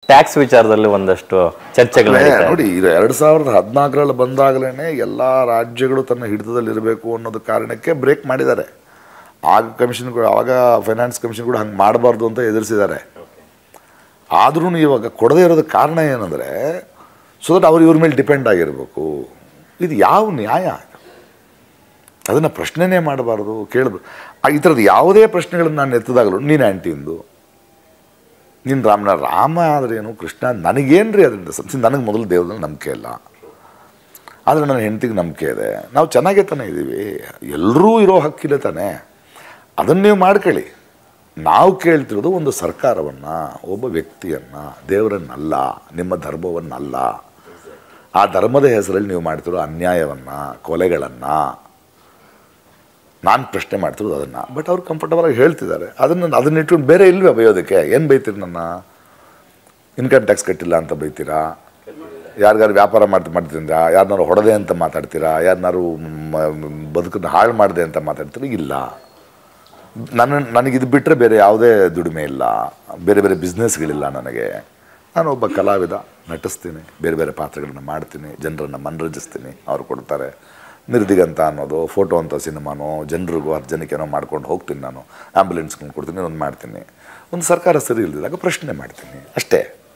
Tax ವಿಚಾರದಲ್ಲಿ ಒಂದಷ್ಟು ಚರ್ಚೆಗಳು ಏ, ನಡೀತಾ ಇದೆ. ನೋಡಿ ಇದು ಎರಡು ಸಾವಿರದ ಹದಿನಾಲ್ಕರಲ್ಲಿ ಬಂದಾಗಲೇ ಎಲ್ಲ ರಾಜ್ಯಗಳು ತನ್ನ ಹಿಡಿತದಲ್ಲಿರಬೇಕು ಅನ್ನೋದು ಕಾರಣಕ್ಕೆ ಬ್ರೇಕ್ ಮಾಡಿದ್ದಾರೆ ಆಗ ಕಮಿಷನ್ ಕೂಡ ಆವಾಗ ಫೈನಾನ್ಸ್ ಕಮಿಷನ್ ಕೂಡ ಹಂಗೆ ಮಾಡಬಾರ್ದು ಅಂತ ಎದುರಿಸಿದ್ದಾರೆ ಆದ್ರೂ ಇವಾಗ ಕೊಡದೇ ಇರೋದಕ್ಕೆ ಕಾರಣ ಏನಂದರೆ ಸೊ ದಟ್ ಅವ್ರು ಇವ್ರ ಮೇಲೆ ಡಿಪೆಂಡ್ ಆಗಿರಬೇಕು ಇದು ಯಾವ ನ್ಯಾಯ ಅದನ್ನು ಪ್ರಶ್ನೆನೇ ಮಾಡಬಾರ್ದು ಕೇಳಬಾರ್ದು ಈ ಥರದ್ದು ಯಾವುದೇ ಪ್ರಶ್ನೆಗಳನ್ನು ನಾನು ಎತ್ತದಾಗಲೂ ನೀನು ಆ್ಯಂಟಿಂದು ನೀನು ರಾಮನ ರಾಮ ಆದ್ರೇನು ಕೃಷ್ಣ ನನಗೇನ್ರಿ ಅದರಿಂದ ಸಂಸಿ ನನಗೆ ಮೊದಲು ದೇವ್ರಲ್ಲಿ ನಂಬಿಕೆ ಇಲ್ಲ ಆದರೆ ನನ್ನ ಹೆಂಡತಿಗೆ ನಂಬಿಕೆ ಇದೆ ನಾವು ಚೆನ್ನಾಗೇ ತಾನೇ ಇದ್ದೀವಿ ಎಲ್ಲರೂ ಇರೋ ಹಕ್ಕಿದೆ ತಾನೇ ಅದನ್ನು ನೀವು ಮಾಡ್ಕೊಳ್ಳಿ ನಾವು ಕೇಳ್ತಿರೋದು ಒಂದು ಸರ್ಕಾರವನ್ನು ಒಬ್ಬ ವ್ಯಕ್ತಿಯನ್ನು ದೇವರನ್ನಲ್ಲ ನಿಮ್ಮ ಧರ್ಮವನ್ನಲ್ಲ ಆ ಧರ್ಮದ ಹೆಸರಲ್ಲಿ ನೀವು ಮಾಡ್ತಿರೋ ಅನ್ಯಾಯವನ್ನು ಕೊಲೆಗಳನ್ನು ನಾನು ಪ್ರಶ್ನೆ ಮಾಡ್ತಿರೋದು ಅದನ್ನು ಬಟ್ ಅವ್ರು ಕಂಫರ್ಟಬಲ್ ಆಗಿ ಹೇಳ್ತಿದ್ದಾರೆ ಅದನ್ನು ಅದನ್ನ ಇಟ್ಕೊಂಡು ಬೇರೆ ಇಲ್ವೇ ಬೈಯೋದಕ್ಕೆ ಏನು ಬೈತೀರಿ ನನ್ನ ಇನ್ಕಮ್ ಟ್ಯಾಕ್ಸ್ ಕಟ್ಟಿಲ್ಲ ಅಂತ ಬೈತೀರಾ ಯಾರಿಗಾರು ವ್ಯಾಪಾರ ಮಾಡ್ತಾ ಮಾಡ್ತಿದ್ದೀರಾ ಯಾರನ್ನಾರು ಹೊಡೆದೆ ಅಂತ ಮಾತಾಡ್ತೀರಾ ಯಾರನ್ನಾರು ಬದುಕನ್ನು ಹಾಳು ಮಾಡಿದೆ ಅಂತ ಮಾತಾಡ್ತೀರಾ ಇಲ್ಲ ನನ್ನ ನನಗಿದು ಬಿಟ್ಟರೆ ಬೇರೆ ಯಾವುದೇ ದುಡಿಮೆ ಇಲ್ಲ ಬೇರೆ ಬೇರೆ ಬಿಸ್ನೆಸ್ಗಳಿಲ್ಲ ನನಗೆ ನಾನು ಒಬ್ಬ ಕಲಾವಿದ ನಟಿಸ್ತೀನಿ ಬೇರೆ ಬೇರೆ ಪಾತ್ರಗಳನ್ನ ಮಾಡ್ತೀನಿ ಜನರನ್ನು ಮನರಂಜಿಸ್ತೀನಿ ಅವ್ರು ಕೊಡ್ತಾರೆ ನಿರ್ದಿಗಂತ ಅನ್ನೋದು ಫೋಟೋ ಅಂತ ಸಿನಿಮಾನೋ ಜನರಿಗೂ ಹತ್ತು ಜನಕ್ಕೆ ಏನೋ ಮಾಡ್ಕೊಂಡು ಹೋಗ್ತೀನಿ ನಾನು ಆ್ಯಂಬುಲೆನ್ಸ್ಕೊಂಡು ಕೊಡ್ತೀನಿ ಒಂದು ಮಾಡ್ತೀನಿ ಒಂದು ಸರ್ಕಾರ ಸರಿ ಇಲ್ದಿದಾಗ ಪ್ರಶ್ನೆ ಮಾಡ್ತೀನಿ ಅಷ್ಟೇ